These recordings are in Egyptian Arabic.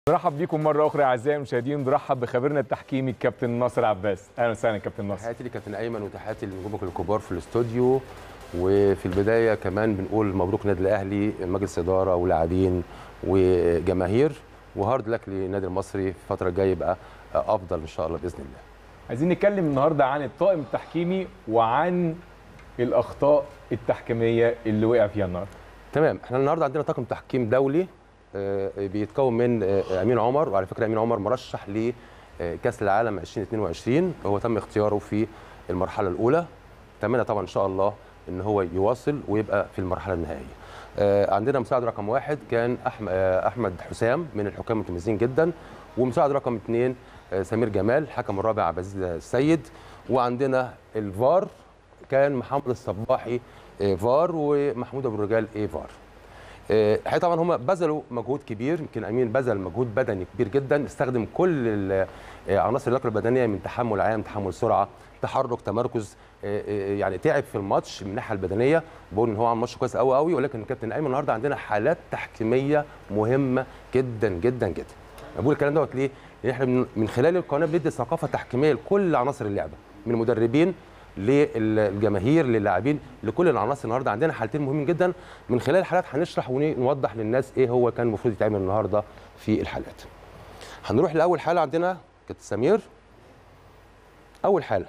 برحب بيكم مره اخرى اعزائي المشاهدين برحب بخبيرنا التحكيمي الكابتن ناصر عباس اهلا وسهلا كابتن ناصر تحياتي لكابتن ايمن وتحياتي لنجومك الكبار في الاستوديو وفي البدايه كمان بنقول مبروك نادي الاهلي مجلس اداره ولاعبين وجماهير وهارد لك للنادي المصري في الفتره الجايه يبقى افضل ان شاء الله باذن الله عايزين نتكلم النهارده عن الطاقم التحكيمي وعن الاخطاء التحكيميه اللي وقع فيها النهارده تمام احنا النهارده عندنا طاقم تحكيم دولي آه، بيتكون من آه، امين عمر وعلى فكره امين عمر مرشح لكاس العالم 2022 هو تم اختياره في المرحله الاولى اتمنى طبعا ان شاء الله ان هو يواصل ويبقى في المرحله النهائيه آه، عندنا مساعد رقم واحد كان أحم- آه، احمد حسام من الحكام المتميزين جدا ومساعد رقم اثنين آه، سمير جمال الحكم الرابع عبد العزيز السيد وعندنا الفار كان محمد الصباحي آه، فار ومحمود ابو الرجال ايه فار آه، الحقيقه طبعا هم بذلوا مجهود كبير يمكن امين بذل مجهود بدني كبير جدا استخدم كل ال- آه، عناصر اللياقه البدنيه من تحمل عام تحمل سرعه تحرك تمركز آه، آه، يعني تعب في الماتش من الناحيه البدنيه بقول ان هو عمل ماتش كويس قوي قوي ولكن الكابتن ايمن النهارده عندنا حالات تحكيميه مهمه جدا جدا جدا أنا بقول الكلام دوت ليه؟ لان احنا من- من خلال القناه بندي ثقافه تحكيميه لكل عناصر اللعبه من المدربين للجماهير للاعبين لكل العناصر النهارده عندنا حالتين مهمين جدا من خلال الحالات هنشرح ونوضح للناس ايه هو كان المفروض يتعمل النهارده في الحالات هنروح لاول حاله عندنا كابتن سمير اول حاله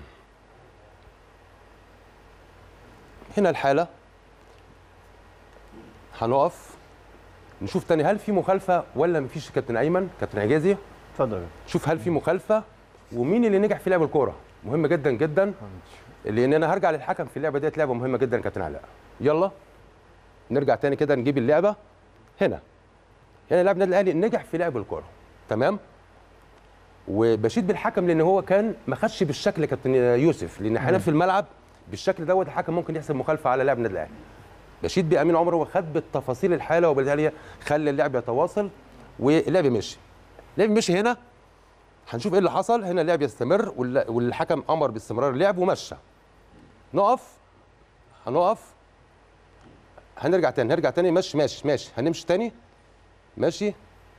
هنا الحاله هنقف نشوف تاني هل في مخالفه ولا مفيش كابتن ايمن كابتن عجازي اتفضل شوف هل في مخالفه ومين اللي نجح في لعب الكوره مهم جدا جدا لان انا هرجع للحكم في اللعبه ديت لعبه مهمه جدا يا كابتن علاء يلا نرجع تاني كده نجيب اللعبه هنا هنا لاعب النادي الاهلي نجح في لعب الكوره تمام وبشيد بالحكم لان هو كان ما خدش بالشكل يا كابتن يوسف لان احيانا في الملعب بالشكل دوت الحكم ممكن يحسب مخالفه على لاعب النادي الاهلي بشيد بامين عمر هو خد بالتفاصيل الحاله وبالتالي خلى اللعب يتواصل واللعب مشي اللعب مشي هنا هنشوف ايه اللي حصل هنا اللعب يستمر وال- والحكم امر باستمرار اللعب ومشى نقف هنقف هنرجع تاني هنرجع تاني ماشي ماشي ماشي هنمشي تاني ماشي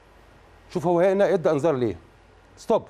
شوف هو هنا ادى انذار ليه ستوب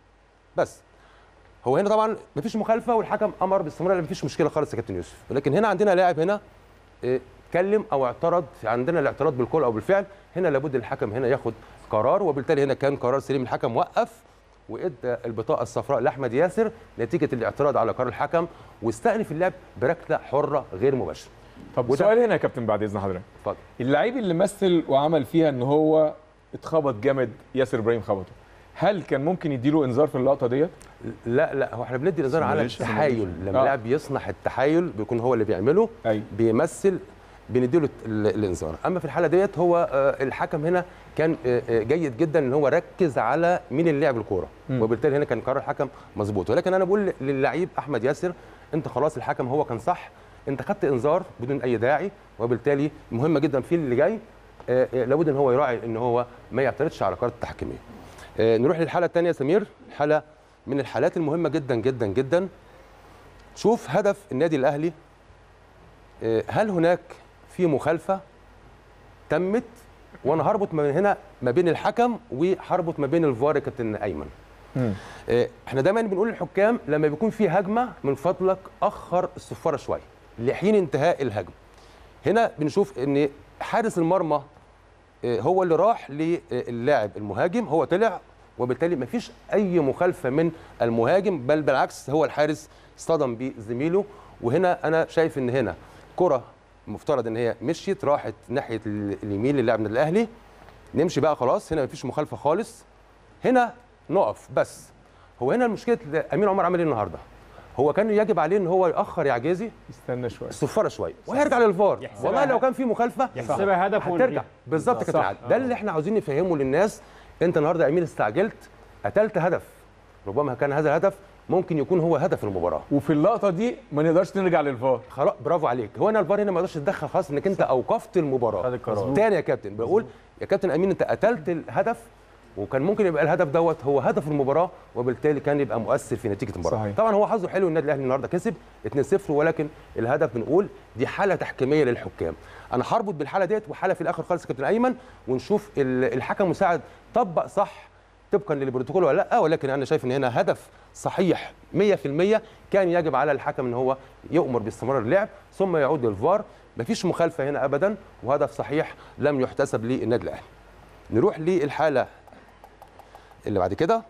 بس هو هنا طبعا مفيش مخالفه والحكم امر باستمرار مفيش مشكله خالص يا كابتن يوسف ولكن هنا عندنا لاعب هنا اه، اتكلم او اعترض عندنا الاعتراض بالقول او بالفعل هنا لابد الحكم هنا ياخد قرار وبالتالي هنا كان قرار سليم الحكم وقف وادى البطاقه الصفراء لاحمد ياسر نتيجه الاعتراض على قرار الحكم واستأنف اللعب بركله حره غير مباشره طب وده- سؤال هنا يا كابتن بعد اذن حضرتك اتفضل اللعيب اللي مثل وعمل فيها ان هو اتخبط جامد ياسر ابراهيم خبطه هل كان ممكن يديله انذار في اللقطه ديت لا لا هو احنا بندي الانذار على Simulation. التحايل لما آه. اللاعب يصنع التحايل بيكون هو اللي بيعمله ايوه بيمثل بنديله ال- الانذار اما في الحاله ديت هو آه، الحكم هنا كان آه، آه، جيد جدا ان هو ركز على مين اللي لعب الكوره مم. وبالتالي هنا كان قرار الحكم مظبوط ولكن انا بقول للعيب احمد ياسر انت خلاص الحكم هو كان صح انت خدت انذار بدون اي داعي وبالتالي مهمه جدا في اللي جاي آه، آه، لابد ان هو يراعي ان هو ما يعترضش على قرارات التحكيميه آه، نروح للحاله الثانيه يا سمير حاله من الحالات المهمه جدا جدا جدا شوف هدف النادي الاهلي آه، هل هناك في مخالفه تمت وانا هربط ما هنا ما بين الحكم وهربط ما بين الفار يا كابتن ايمن مم. آه، احنا دايما بنقول للحكام لما بيكون في هجمه من فضلك اخر الصفاره شويه لحين انتهاء الهجمه هنا بنشوف ان حارس المرمى آه، هو اللي راح للاعب المهاجم هو طلع وبالتالي ما فيش اي مخالفه من المهاجم بل بالعكس هو الحارس اصطدم بزميله وهنا انا شايف ان هنا كره مفترض ان هي مشيت راحت ناحيه ال- اليمين للاعب النادي الاهلي نمشي بقى خلاص هنا ما فيش مخالفه خالص هنا نقف بس هو هنا المشكله امين عمر عمل ايه النهارده هو كان يجب عليه ان هو ياخر يا عجازي استنى شويه الصفاره شويه وهيرجع للفار يحسبها والله لو هدف. كان في مخالفه يحسبها هدف هترجع ونجيب. بالظبط يا كابتن صح. عادل ده اللي احنا عاوزين نفهمه للناس انت النهارده يا امين استعجلت قتلت هدف ربما كان هذا الهدف ممكن يكون هو هدف المباراه وفي اللقطه دي ما نقدرش نرجع للفار خلاص برافو عليك هو انا الفار هنا ما يقدرش يتدخل خلاص انك انت اوقفت المباراه خد القرار. تاني يا كابتن بقول يا كابتن امين انت قتلت الهدف وكان ممكن يبقى الهدف دوت هو هدف المباراه وبالتالي كان يبقى مؤثر في نتيجه المباراه صحيح. طبعا هو حظه حلو النادي الاهلي النهارده كسب 2-0 ولكن الهدف بنقول دي حاله تحكيميه للحكام انا هربط بالحاله ديت وحاله في الاخر خالص يا كابتن ايمن ونشوف ال- الحكم المساعد طبق صح طبقا للبروتوكول ولا لا ولكن انا شايف ان هنا هدف صحيح 100% كان يجب على الحكم ان هو يؤمر باستمرار اللعب ثم يعود للفار مفيش مخالفه هنا ابدا وهدف صحيح لم يحتسب للنادي الاهلي نروح للحاله اللي بعد كده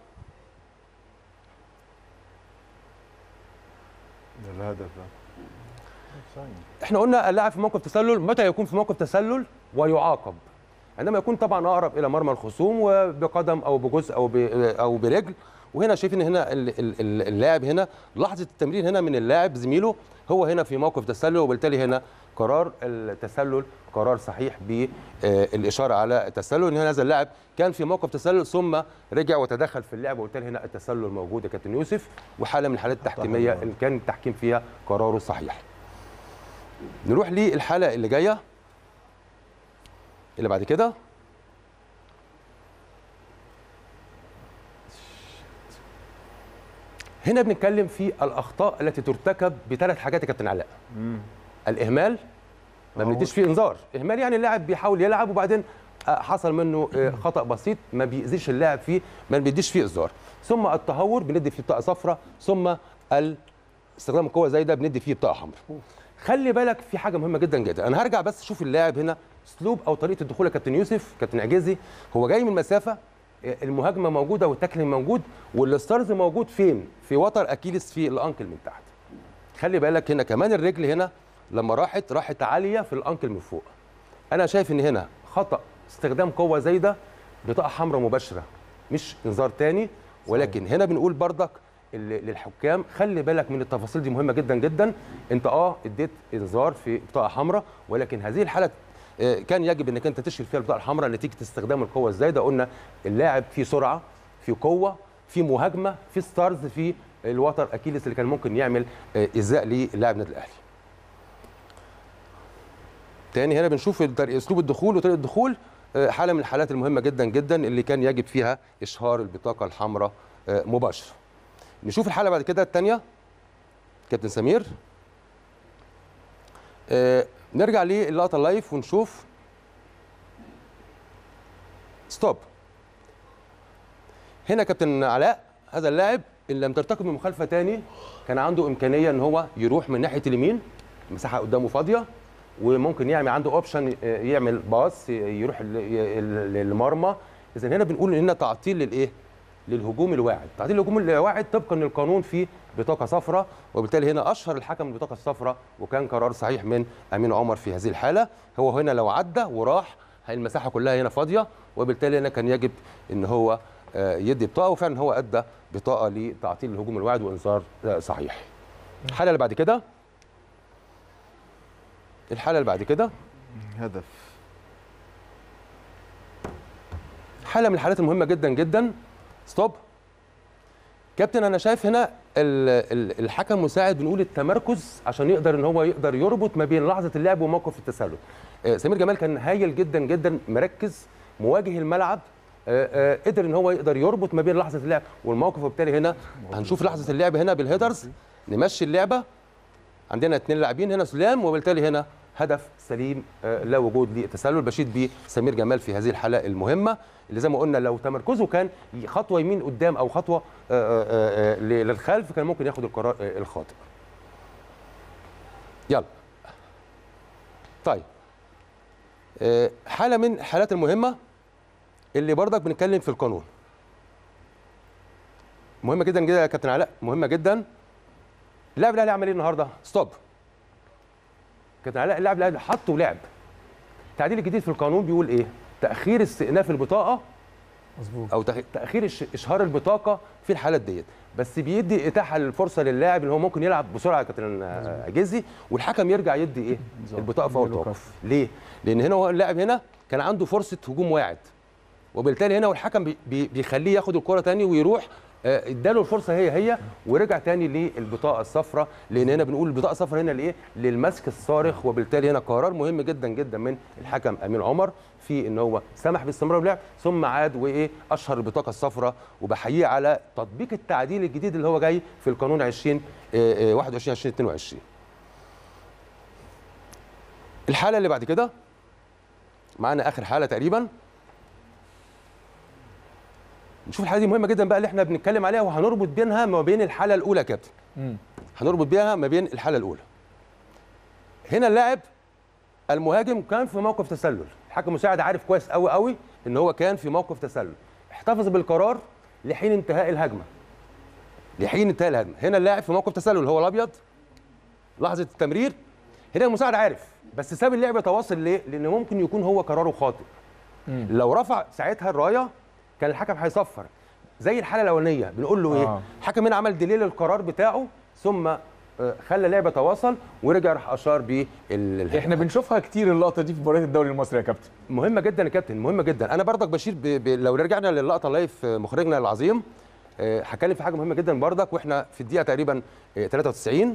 ده الهدف ده احنا قلنا اللاعب في موقف تسلل متى يكون في موقف تسلل ويعاقب عندما يكون طبعا اقرب الى مرمى الخصوم وبقدم او بجزء او ب- او برجل وهنا شايفين هنا ال- ال- ال- اللاعب هنا لحظه التمرير هنا من اللاعب زميله هو هنا في موقف تسلل وبالتالي هنا قرار التسلل قرار صحيح بالاشاره على التسلل ان هذا اللاعب كان في موقف تسلل ثم رجع وتدخل في اللعب وبالتالي هنا التسلل موجود يا كابتن يوسف وحاله من الحالات التحكيميه اللي كان التحكيم فيها قراره صحيح نروح للحاله اللي جايه اللي بعد كده هنا بنتكلم في الاخطاء التي ترتكب بثلاث حاجات يا كابتن علاء الاهمال ما بنديش فيه انذار اهمال يعني اللاعب بيحاول يلعب وبعدين آه، حصل منه آه، خطا بسيط ما بيأذيش اللاعب فيه ما بنديش فيه انذار ثم التهور بندي فيه بطاقه صفراء ثم ال- استخدام القوه زي ده بندي فيه بطاقه حمراء خلي بالك في حاجه مهمه جدا جدا انا هرجع بس اشوف اللاعب هنا اسلوب او طريقه الدخول يا كابتن يوسف كابتن عجيزي هو جاي من مسافه آه، المهاجمه موجوده والتاكلينج موجود والستارز موجود فين في وتر اكيلس في الانكل من تحت خلي بالك هنا كمان الرجل هنا لما راحت راحت عاليه في الانكل من فوق انا شايف ان هنا خطا استخدام قوه زايده بطاقه حمراء مباشره مش انذار تاني ولكن هنا بنقول بردك ال- للحكام خلي بالك من التفاصيل دي مهمه جدا جدا انت اه اديت انذار في بطاقه حمراء ولكن هذه الحاله آه، كان يجب انك انت تشيل فيها البطاقه الحمراء نتيجه استخدام القوه الزايده قلنا اللاعب فيه سرعه في قوه في مهاجمه في ستارز في الوتر اكيلس اللي كان ممكن يعمل آه، ايذاء للاعب النادي الاهلي تاني هنا بنشوف الطريق- اسلوب الدخول وطريقه الدخول آه، حاله من الحالات المهمه جدا جدا اللي كان يجب فيها اشهار البطاقه الحمراء آه، مباشره نشوف الحاله بعد كده الثانيه كابتن سمير آه، نرجع للقطه اللايف ونشوف ستوب هنا كابتن علاء هذا اللاعب ان لم ترتكب من مخالفه تاني كان عنده امكانيه ان هو يروح من ناحيه اليمين مساحه قدامه فاضيه وممكن يعمل عنده اوبشن يعمل باص يروح ل- ل- للمرمى اذا هنا بنقول ان هنا تعطيل للايه للهجوم الواعد تعطيل الهجوم الواعد طبقا للقانون في بطاقه صفراء وبالتالي هنا اشهر الحكم البطاقه الصفراء وكان قرار صحيح من امين عمر في هذه الحاله هو هنا لو عدى وراح المساحه كلها هنا فاضيه وبالتالي هنا كان يجب ان هو آه، يدي بطاقه وفعلا هو ادى بطاقه لتعطيل الهجوم الواعد وانذار آه، صحيح الحاله اللي بعد كده الحاله اللي بعد كده هدف حاله من الحالات المهمه جدا جدا ستوب كابتن انا شايف هنا ال- ال- الحكم المساعد بنقول التمركز عشان يقدر ان هو يقدر يربط ما بين لحظه اللعب وموقف التسلل آه، سمير جمال كان هايل جدا جدا مركز مواجه الملعب آه، آه، قدر ان هو يقدر يربط ما بين لحظه اللعب والموقف وبالتالي هنا هنشوف لحظه اللعب هنا بالهيدرز نمشي اللعبه عندنا اثنين لاعبين هنا سلام وبالتالي هنا هدف سليم آه، لا وجود للتسلل بشيد بسمير جمال في هذه الحاله المهمه اللي زي ما قلنا لو تمركزه كان خطوه يمين قدام او خطوه آه، آه، آه، للخلف كان ممكن ياخد القرار آه، الخاطئ يلا طيب آه، حاله من الحالات المهمه اللي برضك بنتكلم في القانون مهمه جدا جدا يا كابتن علاء مهمه جدا اللاعب الاهلي عمل ايه النهارده؟ ستوب. كابتن علاء اللاعب الاهلي حط ولعب. التعديل الجديد في القانون بيقول ايه؟ تاخير استئناف البطاقه مظبوط او تأخ- تاخير الش- اشهار البطاقه في الحالات ديت بس بيدي اتاحه للفرصه للاعب ان هو ممكن يلعب بسرعه يا كابتن آه، عجيزي والحكم يرجع يدي ايه؟ البطاقه في اول يديله توقف. ليه؟ لان هنا هو اللاعب هنا كان عنده فرصه هجوم واعد وبالتالي هنا والحكم بي- بي- بيخليه ياخد الكره تاني ويروح آه، اداله الفرصه هي هي ورجع تاني للبطاقه الصفراء لان هنا بنقول البطاقه الصفراء هنا لايه للمسك الصارخ وبالتالي هنا قرار مهم جدا جدا من الحكم امين عمر في ان هو سمح باستمرار اللعب ثم عاد وايه اشهر البطاقه الصفراء وبحييه على تطبيق التعديل الجديد اللي هو جاي في القانون 20 آه، آه، 21 20 22 الحاله اللي بعد كده معانا اخر حاله تقريبا نشوف الحاله دي مهمه جدا بقى اللي احنا بنتكلم عليها وهنربط بينها ما بين الحاله الاولى يا كابتن مم. هنربط بيها ما بين الحاله الاولى هنا اللاعب المهاجم كان في موقف تسلل الحكم المساعد عارف كويس قوي قوي ان هو كان في موقف تسلل احتفظ بالقرار لحين انتهاء الهجمه لحين انتهاء الهجمه هنا اللاعب في موقف تسلل هو الابيض لحظه التمرير هنا المساعد عارف بس ساب اللعب يتواصل ليه لان ممكن يكون هو قراره خاطئ مم. لو رفع ساعتها الرايه كان الحكم هيصفر زي الحاله الاولانيه بنقول له ايه آه. الحكم هنا عمل دليل القرار بتاعه ثم آه، خلى اللعبه تواصل ورجع راح اشار بيه ال- احنا بنشوفها كتير اللقطه دي في مباريات الدوري المصري يا كابتن مهمه جدا يا كابتن مهمه جدا انا برضك بشير ب... ب... لو رجعنا للقطه لايف آه، مخرجنا العظيم آه، هتكلم في حاجه مهمه جدا برضك واحنا في الدقيقه تقريبا آه، 93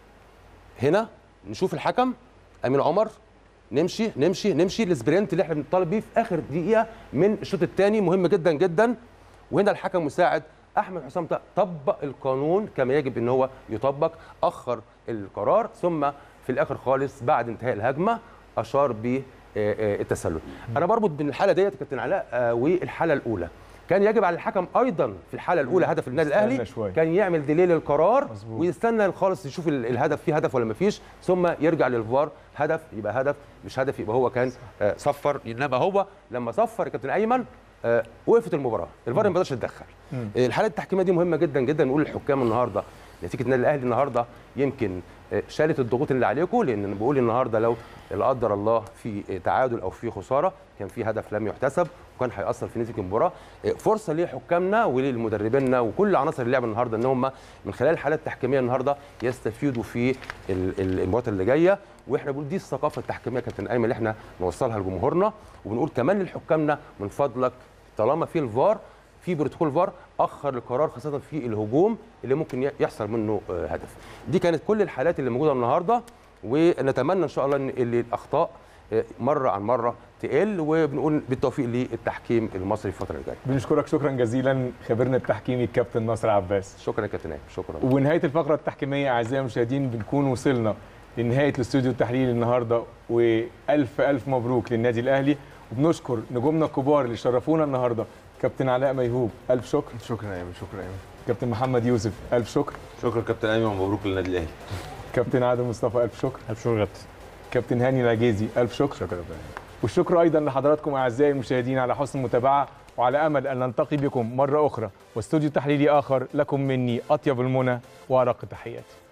هنا نشوف الحكم امين عمر نمشي نمشي نمشي السبرنت اللي احنا بنطالب بيه في اخر دقيقه من الشوط الثاني مهم جدا جدا وهنا الحكم مساعد احمد حسام طه طبق القانون كما يجب ان هو يطبق اخر القرار ثم في الاخر خالص بعد انتهاء الهجمه اشار بالتسلل انا بربط بين الحاله ديت يا كابتن علاء آه، والحاله الاولى كان يجب على الحكم ايضا في الحاله الاولى هدف النادي استنى الاهلي شوية. كان يعمل دليل القرار مظبوط. ويستنى خالص يشوف ال- الهدف فيه هدف ولا ما فيش ثم يرجع للفار هدف يبقى هدف مش هدف يبقى هو كان آه، صفر انما هو لما صفر يا كابتن ايمن آه، وقفت المباراه الفار ما قدرش يتدخل مم. آه، الحاله التحكيميه دي مهمه جدا جدا نقول للحكام النهارده نتيجه النادي الاهلي النهارده يمكن آه، شالت الضغوط اللي عليكم لان أنا بقول النهارده لو لا قدر الله في آه، تعادل او في خساره كان في هدف لم يحتسب وكان هيأثر في نتيجه المباراه آه، فرصه لحكامنا وللمدربينا وكل عناصر اللعب النهارده ان هم من خلال الحالات التحكيميه النهارده يستفيدوا في ال- ال- المباريات اللي جايه واحنا بنقول دي الثقافه التحكيميه يا كابتن ايمن اللي احنا نوصلها لجمهورنا وبنقول كمان لحكامنا من فضلك طالما في الفار في بروتوكول فار اخر القرار خاصه في الهجوم اللي ممكن ي- يحصل منه آه، هدف دي كانت كل الحالات اللي موجوده النهارده ونتمنى ان شاء الله ان اللي الاخطاء آه، مره عن مره تقل وبنقول بالتوفيق للتحكيم المصري في الفتره الجايه بنشكرك شكرا جزيلا خبيرنا التحكيمي الكابتن ناصر عباس شكرا يا كابتن ايمن شكرا ونهايه الفقره التحكيميه اعزائي المشاهدين بنكون وصلنا لنهايه الاستوديو التحليلي النهارده والف الف مبروك للنادي الاهلي وبنشكر نجومنا الكبار اللي شرفونا النهارده كابتن علاء ميهوب الف شكر شكرا يا ايمن شكرا يا ايمن كابتن محمد يوسف الف شكر شكرا كابتن ايمن ومبروك للنادي الاهلي كابتن عادل مصطفى الف شكر الف شكر كابتن كابتن هاني العجيزي الف شكر شكرا والشكر ايضا لحضراتكم اعزائي المشاهدين على حسن المتابعه وعلى امل ان نلتقي بكم مره اخرى واستوديو تحليلي اخر لكم مني اطيب المنى وارق التحيات